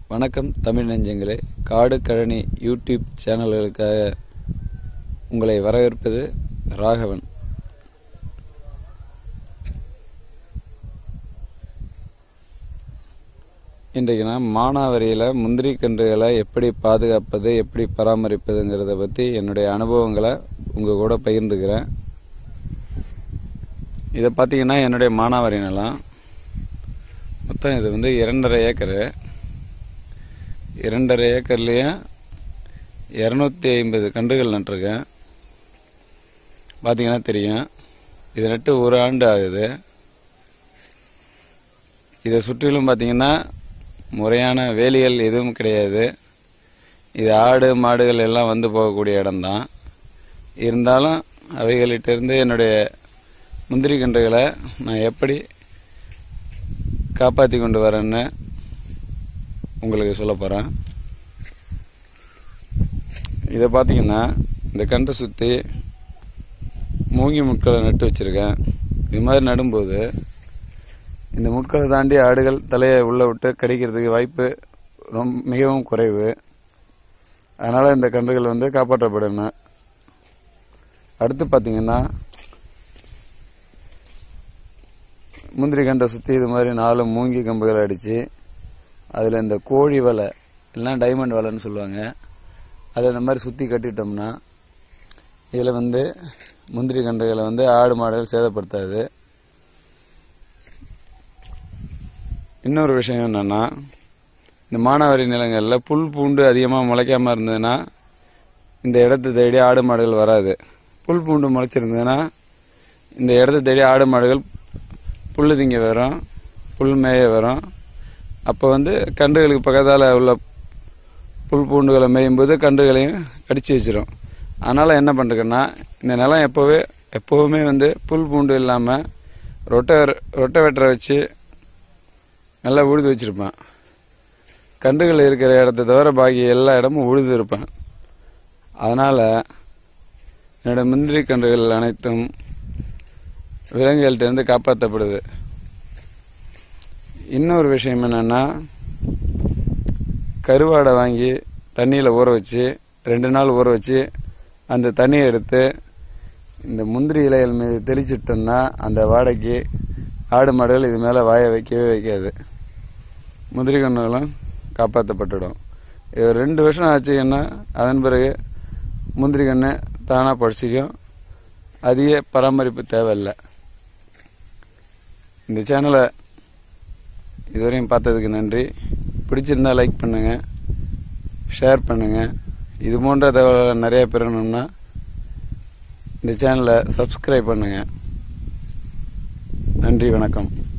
வணக்கம் தமிழ் நெஞ்சங்களே காடு கழனி யூடியூப் சேனல்களுக்காக உங்களை வரவேற்பது ராகவன் இன்றைக்கு நான் மானாவரியில் முந்திரி கன்றுகளை எப்படி பாதுகாப்பது எப்படி பராமரிப்பதுங்கிறத பற்றி என்னுடைய அனுபவங்களை உங்கள் கூட பகிர்ந்துக்கிறேன் இதை பார்த்தீங்கன்னா என்னுடைய மானாவரி நிலம் மொத்தம் இது வந்து இரண்டரை ஏக்கரு இரண்டரை ஏக்கர்லேயும் இரநூத்தி ஐம்பது கன்றுகள் நட்டிருக்கேன் பார்த்தீங்கன்னா தெரியும் இது நட்டு ஒரு ஆண்டு ஆகுது இதை சுற்றிலும் பார்த்தீங்கன்னா முறையான வேலிகள் எதுவும் கிடையாது இது ஆடு மாடுகள் எல்லாம் வந்து போகக்கூடிய இடம்தான் இருந்தாலும் அவைகளிட்டிருந்து என்னுடைய முந்திரி கன்றுகளை நான் எப்படி காப்பாற்றி கொண்டு வரேன்னு உங்களுக்கு சொல்ல போகிறேன் இதை பார்த்தீங்கன்னா இந்த கன்றை சுற்றி மூங்கி முட்களை நட்டு வச்சுருக்கேன் இது மாதிரி நடும்போது இந்த முட்களை தாண்டி ஆடுகள் தலையை உள்ளே விட்டு கடிக்கிறதுக்கு வாய்ப்பு ரொம்ப மிகவும் குறைவு அதனால் இந்த கன்றுகள் வந்து காப்பாற்றப்படணும் அடுத்து பார்த்தீங்கன்னா முந்திரி கண்டை சுற்றி இது மாதிரி நாலு மூங்கி கம்புகளை அடித்து அதில் இந்த கோழி வலை எல்லாம் டைமண்ட் வலைன்னு சொல்லுவாங்க அதை இந்த மாதிரி சுற்றி கட்டிட்டோம்னா இதில் வந்து முந்திரி கன்றுகளை வந்து ஆடு மாடுகள் சேதப்படுத்தாது இன்னொரு விஷயம் என்னென்னா இந்த மானாவாரி நிலங்களில் புல் பூண்டு அதிகமாக முளைக்காமல் இருந்ததுன்னா இந்த இடத்த தேடி ஆடு மாடுகள் வராது புல் பூண்டு முளைச்சிருந்ததுன்னா இந்த இடத்த தேடி ஆடு மாடுகள் புல் திங்க வரும் புல் மேய வரும் அப்போ வந்து கன்றுகளுக்கு பக்கத்தால் உள்ள புல் பூண்டுகளை மேயும்போது கன்றுகளையும் கடிச்சு வச்சிரும் அதனால் என்ன பண்ணுறேன்னா இந்த நிலம் எப்போவே எப்போவுமே வந்து புல் பூண்டு இல்லாமல் ரொட்டை ரொட்டை வெட்டரை வச்சு நல்லா உழுது வச்சுருப்பேன் கன்றுகள் இருக்கிற இடத்த தவிர பாக்கி எல்லா இடமும் உழுது இருப்பேன் அதனால் என்னோட முந்திரி கன்றுகள் அனைத்தும் விலங்குகள்கிட்டருந்து காப்பாற்றப்படுது இன்னொரு விஷயம் என்னென்னா கருவாடை வாங்கி தண்ணியில் ஊற வச்சு ரெண்டு நாள் ஊற வச்சு அந்த தண்ணியை எடுத்து இந்த முந்திரி இலைகள் மீது தெளிச்சிட்டோம்னா அந்த வாடைக்கு ஆடு மாடுகள் இது மேலே வாய வைக்கவே வைக்காது முந்திரி கன்றுகளும் காப்பாற்றப்பட்டுடும் இது ஒரு ரெண்டு வருஷம் ஆச்சுன்னா அதன் பிறகு முந்திரி கன்று தானாக படிச்சிக்கும் அதிக பராமரிப்பு தேவையில்லை இந்த சேனலை இதுவரையும் பார்த்ததுக்கு நன்றி பிடிச்சிருந்தா லைக் பண்ணுங்கள் ஷேர் பண்ணுங்கள் இது போன்ற தகவல்களை நிறைய பெறணும்னா இந்த சேனலை சப்ஸ்கிரைப் பண்ணுங்கள் நன்றி வணக்கம்